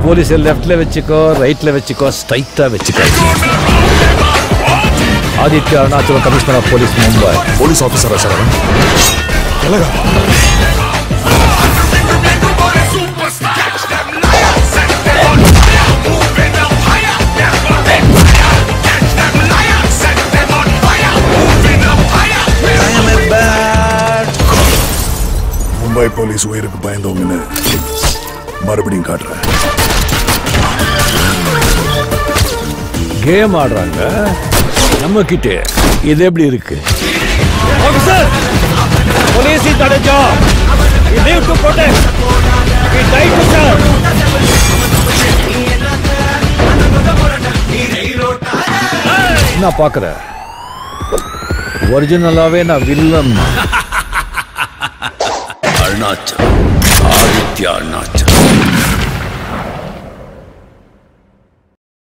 police லெஃப்ட்ல வச்சுக்கோ ரைட்ல வச்சுக்கோ ஸ்ட்ரைட்டா வச்சுக்கோ Aditya Arunachala commissioner of police Mumbai police ஆஃபீஸரா சார் அவன் எலகா மும்பை போலீஸ் உயிருக்கு பயந்தவங்கன்னு மறுபடியும் காட்டுறேன் கேம் ஆடுறாங்க நம்ம கிட்ட இது எப்படி இருக்கு ஆஃபீஸர் போலீஸ் தடைச்சோ live to protect we die to serve நான் பார்க்கறேன் ஒரிஜினலாவே நான் வில்லன் அருணாச்சல் ஆதித்யா அருணாச்சல்